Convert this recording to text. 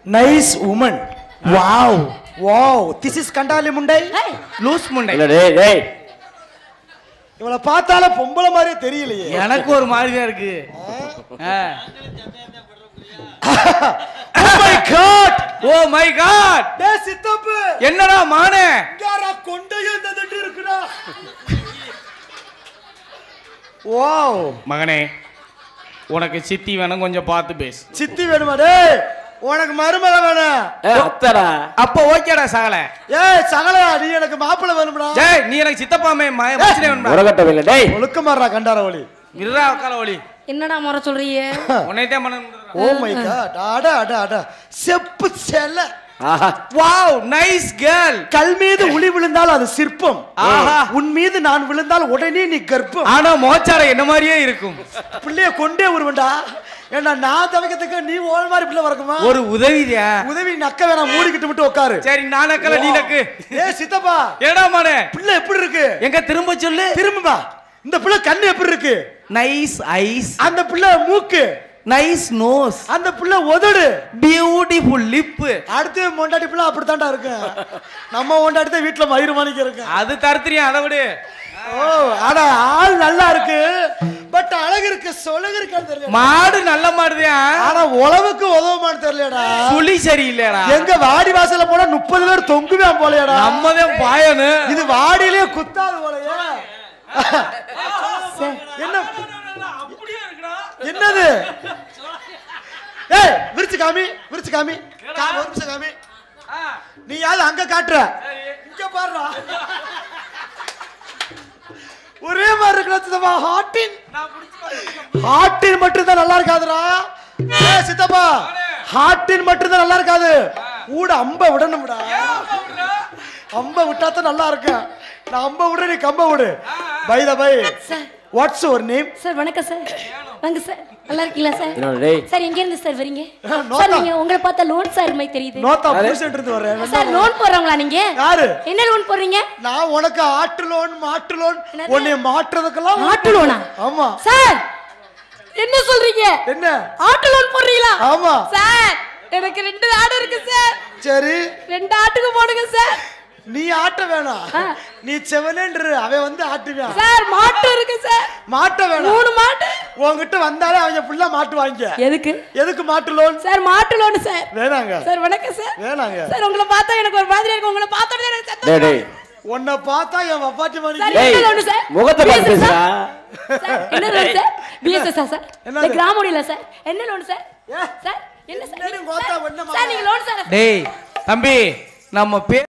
Nice woman wow wow this is கண்டாலி முண்டை ஏய், லூஸ் முண்டை இல்ல டேய் டேய் இவளை பார்த்தால பொம்பளை மாதிரியே தெரியலையே எனக்கு ஒரு மாதிரி தான் இருக்கு ஆ. Oh my god oh my god டேய் சித்தப்பு என்னடா மானே யாரா கொண்டையும் இந்த திட்டு இருக்குடா வாவ் மகனே உனக்கு சித்தி வேணும் கொஞ்சம் பார்த்து பேசு சித்தி வேணுமா டேய் உனக்கு மருமக வேணும் ஏ அத்தடா அப்ப ஓகேடா சகல ஏய் சகலா நீ எனக்கு மாப்பிள்ளை வேணும்டா ஜெய் நீ எனக்கு சித்தப்பாமே மச்சினே வேணும்டா உரகட்டம் இல்ல டேய் ஒழுக்கமாறா கண்டார ஒளி இருடா உட்கார ஒளி என்னடா முறை சொல்றீங்க உன்னைத்தான் பண்ண ஓ மை காட் அட அட அட செப்பு செல்ல ஆஹா வாவ் நைஸ் கேர்ள் கல் மீது உளி விழுந்தால் அது சிற்பம் ஆஹா. உன் மீது நான் விழுந்தால் உடனே நீ கர்ப்பம் ஆனா மோச்சார என்ன மாதிரியே இருக்கும் பிள்ளைய கொண்டே வருவேன்டா ஏன்னா நான் தவிக்கிறதுக்கு நீ ஓல் மாதிரி பிள்ளை வரக்குமா ஒரு உதவிதா உதவி நக்க வேணாம் மூடிக்கிட்டு மட்டும் உட்காரு சரி நான் நக்கல நீ நக்கு ஏ சித்தப்பா ஏடா மானே பிள்ளை எப்படி இருக்கு எங்க திரும்ப சொல்லு திரும்புமா இந்த பிள்ளை கண்ணு எப்படி இருக்கு நைஸ் ஐஸ் அந்த பிள்ளை மூக்கு நைஸ் நோஸ் அந்த பிள்ளை உதடு பியூட்டிஃபுல் லிப் அடுத்து மொண்டாட்டி பிள்ளை அப்படித்தான்டா இருக்கு நம்ம மொண்டாட்டி தான் வீட்டுல மயிறு மணிக்கு இருக்கு அது தருத்திரியா அதை விடு ஓ ஆனா ஆள் நல்லா இருக்கு பட் அழகு இருக்கு சொலகு இருக்கான்னு தெரியல மாடு நல்ல மாடுதான் ஆனா உழவுக்கு உதவுமான்னு தெரியலடா சுழி சரியில்லையடா எங்க வாடி வாசல்ல போனா முப்பது பேர் தொங்குவேன் போலயடா நம்மதான் பாயனு இது வாடியிலே குத்தாது போலயே என்ன என்னது ஏய் விரிச்சு காமி விரிச்சு காமி கா ஒரு நிமிஷம் காமி நீ யாரு அங்க காட்டுற இங்க பாருடா ஒரே மாதிரி இருக்கிற சித்தப்பா ஹாட்டின் ஹாட்டின் மட்டும் தான் நல்லா இருக்காதுடா ஏ சித்தப்பா ஹாட்டின் மட்டும் தான் நல்லா இருக்காது கூட அம்ப விடணும்டா அம்ப விட்டா தான் நல்லா இருக்கும் நான் அம்ப விடுற நீ கம்ப விடு by the by sir what's your name sir வணக்கம் சார் வாங்க சார் நல்லா இருக்கீங்களா சார் என்னடா டேய் சார் எங்க இருந்து சார் வரீங்க நோத்தா. சார் நீங்க உங்களை பார்த்தா லோன் சார் மாதிரி தெரியுது நோத்தா புருஷன் இருந்து வரேன் சார் லோன் போடுறவங்களா நீங்க யாரு என்ன லோன் போடுறீங்க நான் உனக்கு ஆட்டு லோன் மாட்டு லோன் என்னது? உன்னை மாற்றுறதுக்கெல்லாம் ஆட்டு லோனா ஆமா சார் என்ன சொல்றீங்க என்ன ஆட்டு லோன் போடுறீங்களா ஆமா சார் எனக்கு ரெண்டு ஆடு இருக்கு சார் சரி ரெண்டு ஆட்டுக்கு போடுங்க சார் நீ ஆட்ட வேணாம் ஆ. நீ செவனேன்று அவன் வந்து ஆட்டுவான் சார் மாட்டு இருக்கு சார் மாட்ட வேணாம் மூணு மாட்டு உன்கிட்ட வந்தாலே அவங்க ஃபுல்லா மாட்டு வாங்கிக்க எதுக்கு எதுக்கு மாட்டு லோன் சார் மாட்டு லோன் சார் வேணாங்க சார் வணக்கம் சார் வேணாங்க சார் உங்களை பார்த்தா எனக்கு ஒரு மாதிரி இருக்கு உங்களை பார்த்தோன்னே எனக்கு டேய் சத்தம் டேய் உன்னை பார்த்தா என் வப்பாட்டி சார் மணிக்கு டேய், என்ன லோன் சார் முகத்தை பார்த்து BSS ஆ? பேசுடா சார் என்ன லோன் சார் பிஎஸ்எஸ் சார் என்னது? இந்த கிராமோடியில சார் என்ன லோன் சார் ஏ. சார் என்ன சார் என்னடி கோத்தா, சார், ஒண்ணு சார் நீங்க லோன் சார் டேய் தம்பி நம்ம பே